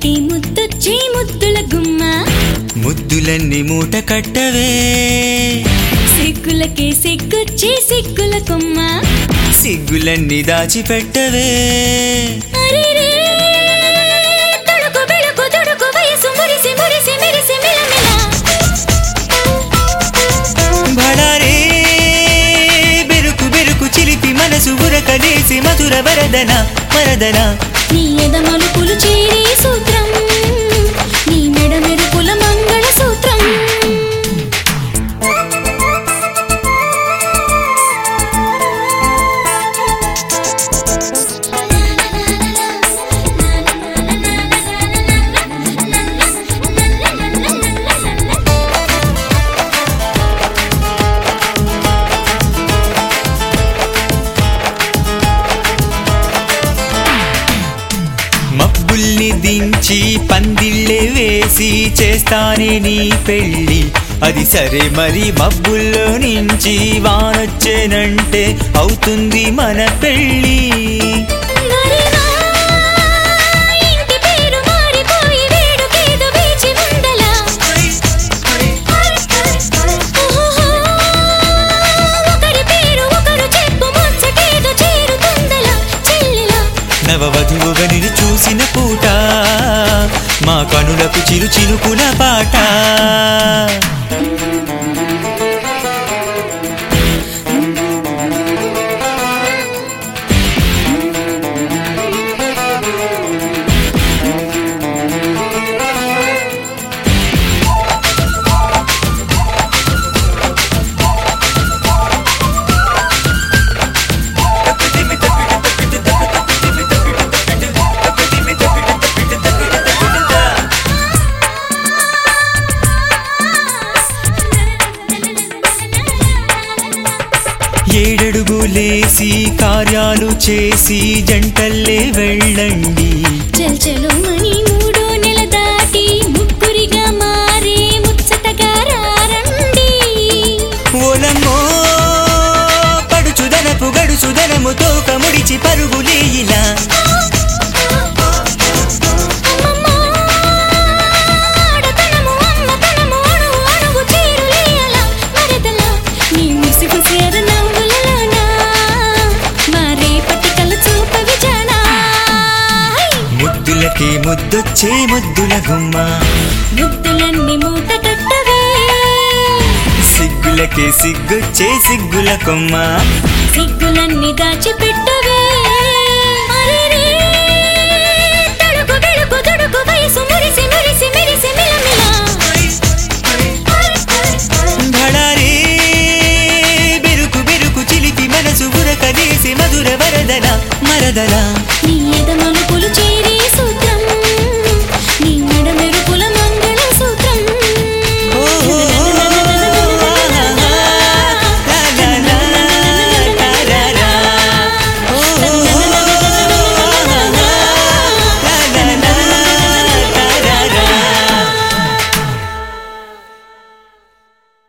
ముద్దులకి ముద్దొచ్చే ముద్దుల గుమ్మ ముద్దులన్నీ మూట కట్టవే సిగ్గులకే సిగ్గొచ్చే సిగ్గుల కొమ్మ సిగ్గులన్నీ దాచిపెట్టవే అరెరే, తొడుకు బెళుకు తొడుకు వయసు మురిసి మురిసి మెరిసి మిలమిల బడారే బెరుకు బెరుకు చిలిపి మనసు ఉరకలేసి మధుర వరదన వరదన నీ ఎద మలుపులు చేరే సూత్రం నీ మెడ మెరుపుల మంగళ సూత్రం మబ్బుల్ని దించి పందిళ్ళే వేసి చేస్తానే నీ పెళ్ళి అది సరే మరి మబ్బుల్లో నుంచి వానొచ్చేనంటే అవుతుంది మన పెళ్ళి మరివా, ఇంటి పేరు మారిపోయి వేడుకేదో వేచి ఉందలా ఓహో, ఒకరి పేరు ఒకరు చెప్పు ముచ్చటేదో చేరుతుందలా చెల్లెలా నవవధువుగా నిన్ను చూసిన పూట మా కనులకు చిరు చినుకుల పాట ఏడడుగులేసి కార్యాలు చేసి జంటల్లే వెళ్ళండి చల్ చలో మని మూడో నెల దాటి ముగ్గురిగా మారే ముచ్చటగా రారండి ఓలమ్మో పడుచుదనపు గడుచుదనము తోక ముడిచి పరుగులే ఇలా అమ్మమ్మో, ఆడతనము, అమ్మతనము, అణువు అణువు చేరులేయలా మరదలా, నీ ముసిముసియర నవ్వులలోన, మా రేపటి కల చూపవి జానా. ముద్దులకి ముద్దొచ్చే ముద్దుల గుమ్మ ముద్దులన్నీ మూట కట్టవే సిగ్గులకి సిగ్గొచ్చే సిగ్గుల కొమ్మ సిగ్గులన్నీ దాచిపెట్టవే అరెరే, తడుకు బెడుకు తొడుకు వయసు మురిసి మురిసి మెరిసి మిలమిల భడారే బెరుకు బెరుకు చిలిపి మనసు ఉరకలేసి మధుర వరదన మరదల